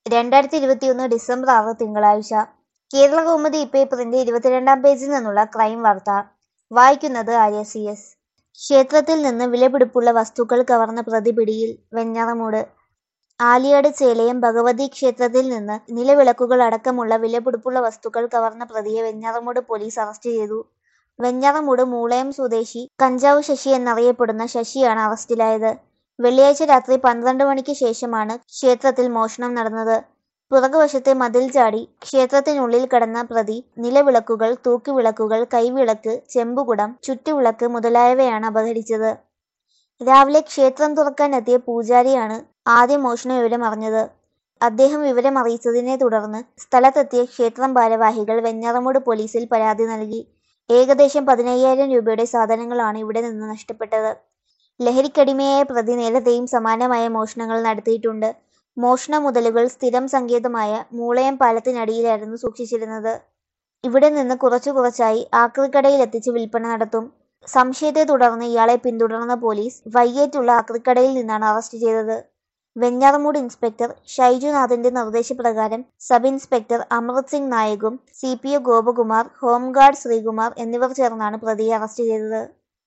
രണ്ടായിരത്തി ഇരുപത്തിയൊന്ന് ഡിസംബർ ആറ് തിങ്കളാഴ്ച കേരള കൗമുദി പേപ്പറിന്റെ ഇരുപത്തിരണ്ടാം പേജിൽ നിന്നുള്ള ക്രൈം വാർത്ത വായിക്കുന്നത് ആര്യ സി എസ് ക്ഷേത്രത്തിൽ നിന്ന് വിലപിടിപ്പുള്ള വസ്തുക്കൾ കവർന്ന പ്രതി പിടിയിൽ വെഞ്ഞാറമൂട് ആലിയാട് ചേലയം ഭഗവതി ക്ഷേത്രത്തിൽ നിന്ന് നിലവിളക്കുകൾ അടക്കമുള്ള വിലപിടിപ്പുള്ള വസ്തുക്കൾ കവർന്ന പ്രതിയെ വെഞ്ഞാറമൂട് പോലീസ് അറസ്റ്റ് ചെയ്തു വെഞ്ഞാറമൂട് മൂളയം സ്വദേശി കഞ്ചാവ് ശശി എന്നറിയപ്പെടുന്ന ശശിയാണ് അറസ്റ്റിലായത് വെള്ളിയാഴ്ച രാത്രി പന്ത്രണ്ട് മണിക്ക് ശേഷമാണ് ക്ഷേത്രത്തിൽ മോഷണം നടന്നത് പുറകുവശത്തെ മതിൽ ചാടി ക്ഷേത്രത്തിനുള്ളിൽ കടന്ന പ്രതി നിലവിളക്കുകൾ തൂക്കുവിളക്കുകൾ കൈവിളക്ക് ചെമ്പുകുടം ചുറ്റുവിളക്ക് മുതലായവയാണ് അപഹരിച്ചത് രാവിലെ ക്ഷേത്രം തുറക്കാനെത്തിയ പൂജാരിയാണ് ആദ്യം മോഷണ വിവരം അറിഞ്ഞത് അദ്ദേഹം വിവരം അറിയിച്ചതിനെ തുടർന്ന് സ്ഥലത്തെത്തിയ ക്ഷേത്രം ഭാരവാഹികൾ വെഞ്ഞാറമൂട് പോലീസിൽ പരാതി നൽകി ഏകദേശം പതിനയ്യായിരം രൂപയുടെ സാധനങ്ങളാണ് ഇവിടെ നിന്ന് നഷ്ടപ്പെട്ടത് ലഹരിക്കടിമയായ പ്രതി നേരത്തെയും സമാനമായ മോഷണങ്ങൾ നടത്തിയിട്ടുണ്ട് മോഷണ മുതലുകൾ സ്ഥിരം സങ്കേതമായ മൂളയം പാലത്തിനടിയിലായിരുന്നു സൂക്ഷിച്ചിരുന്നത് ഇവിടെ നിന്ന് കുറച്ചു കുറച്ചായി ആക്രിക്കടയിൽ എത്തിച്ച് വിൽപ്പന നടത്തും സംശയത്തെ തുടർന്ന് ഇയാളെ പിന്തുടർന്ന പോലീസ് വൈകിട്ടുള്ള ആക്രിക്കടയിൽ നിന്നാണ് അറസ്റ്റ് ചെയ്തത് വെഞ്ഞാറമൂട് ഇൻസ്പെക്ടർ ഷൈജുനാഥിന്റെ നിർദ്ദേശപ്രകാരം സബ് ഇൻസ്പെക്ടർ അമൃത് സിംഗ് നായകും C P O Gopakumar home guard Sreekumar എന്നിവർ ചേർന്നാണ് പ്രതിയെ അറസ്റ്റ് ചെയ്തത്